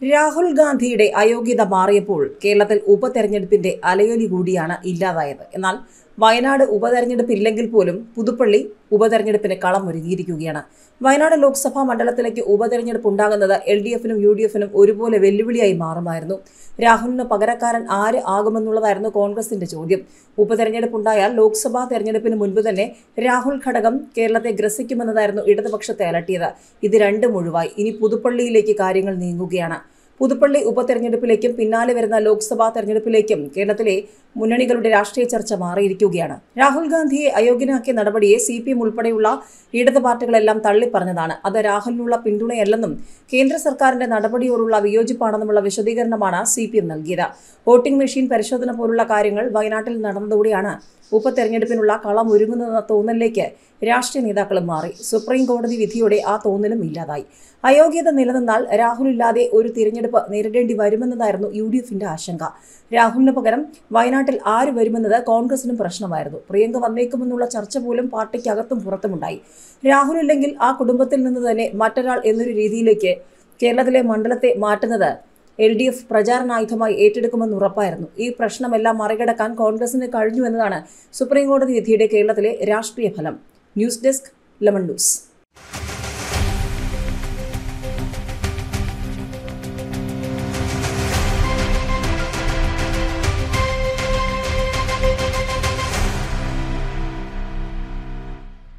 രാഹുൽ ഗാന്ധിയുടെ അയോഗ്യത മാറിയപ്പോൾ കേരളത്തിൽ ഉപതെരഞ്ഞെടുപ്പിന്റെ അലയൊലി കൂടിയാണ് ഇല്ലാതായത് എന്നാൽ വയനാട് ഉപതെരഞ്ഞെടുപ്പ് ഇല്ലെങ്കിൽ പോലും പുതുപ്പള്ളി ഉപതെരഞ്ഞെടുപ്പിന് കളമൊരുങ്ങിയിരിക്കുകയാണ് വയനാട് ലോക്സഭാ മണ്ഡലത്തിലേക്ക് ഉപതെരഞ്ഞെടുപ്പ് ഉണ്ടാകുന്നത് എൽ ഡി എഫിനും യു ഡി എഫിനും ഒരുപോലെ വെല്ലുവിളിയായി മാറുമായിരുന്നു രാഹുലിന് പകരക്കാരൻ ആര് ആകുമെന്നുള്ളതായിരുന്നു കോൺഗ്രസിന്റെ ചോദ്യം ഉപതെരഞ്ഞെടുപ്പ് ഉണ്ടായാൽ ലോക്സഭാ തെരഞ്ഞെടുപ്പിന് മുൻപ് തന്നെ രാഹുൽ ഘടകം കേരളത്തെ ഗ്രസിക്കുമെന്നതായിരുന്നു ഇടതുപക്ഷത്തെ അലട്ടിയത് ഇത് രണ്ടും ഒഴിവായി ഇനി പുതുപ്പള്ളിയിലേക്ക് കാര്യങ്ങൾ നീങ്ങുകയാണ് പുതുപ്പള്ളി ഉപതെരഞ്ഞെടുപ്പിലേക്കും പിന്നാലെ വരുന്ന ലോക്സഭാ തെരഞ്ഞെടുപ്പിലേക്കും കേരളത്തിലെ മുന്നണികളുടെ രാഷ്ട്രീയ ചർച്ച മാറിയിരിക്കുകയാണ് രാഹുൽ ഗാന്ധിയെ അയോഗ്യനാക്കിയ നടപടിയെ സി പി എം ഉൾപ്പെടെയുള്ള ഇടത് പാർട്ടികളെല്ലാം തള്ളിപ്പറഞ്ഞതാണ് അത് രാഹുലിനുള്ള പിന്തുണയല്ലെന്നും കേന്ദ്ര സർക്കാരിന്റെ നടപടിയോടുള്ള വിയോജിപ്പാണെന്നുമുള്ള വിശദീകരണമാണ് സി പി എം നൽകിയത് വോട്ടിംഗ് മെഷീൻ പരിശോധന പോലുള്ള കാര്യങ്ങൾ വയനാട്ടിൽ നടന്നതോടെയാണ് ഉപതെരഞ്ഞെടുപ്പിനുള്ള കളം ഒരുങ്ങുന്നതെന്ന തോന്നലിലേക്ക് രാഷ്ട്രീയ നേതാക്കളും മാറി സുപ്രീം കോടതി വിധിയോടെ ആ തോന്നലും ഇല്ലാതായി അയോഗ്യത നിലനിന്നാൽ രാഹുൽ ഇല്ലാതെ ഒരു തിരഞ്ഞെടുപ്പ് നേരിടേണ്ടി വരുമെന്നതായിരുന്നു യു ഡി എഫിന്റെ ആശങ്ക രാഹുലിന് പകരം വയനാട്ടിൽ ആര് വരുമെന്നത് കോൺഗ്രസിനും പ്രശ്നമായിരുന്നു പ്രിയങ്ക വന്നേക്കുമെന്നുള്ള ചർച്ച പോലും പാർട്ടിക്കകത്തും പുറത്തുമുണ്ടായി രാഹുൽ ഇല്ലെങ്കിൽ ആ കുടുംബത്തിൽ നിന്ന് തന്നെ മറ്റൊരാൾ എന്നൊരു രീതിയിലേക്ക് കേരളത്തിലെ മണ്ഡലത്തെ മാറ്റുന്നത് എൽ ഡി എഫ് പ്രചാരണായുധമായി ഏറ്റെടുക്കുമെന്ന് ഉറപ്പായിരുന്നു ഈ പ്രശ്നമെല്ലാം മറികടക്കാൻ കോൺഗ്രസിന് കഴിഞ്ഞു എന്നതാണ് സുപ്രീം കോടതി വിധിയുടെ കേരളത്തിലെ രാഷ്ട്രീയ ഫലം ന്യൂസ് ഡെസ്ക് ലെമൺ ന്യൂസ്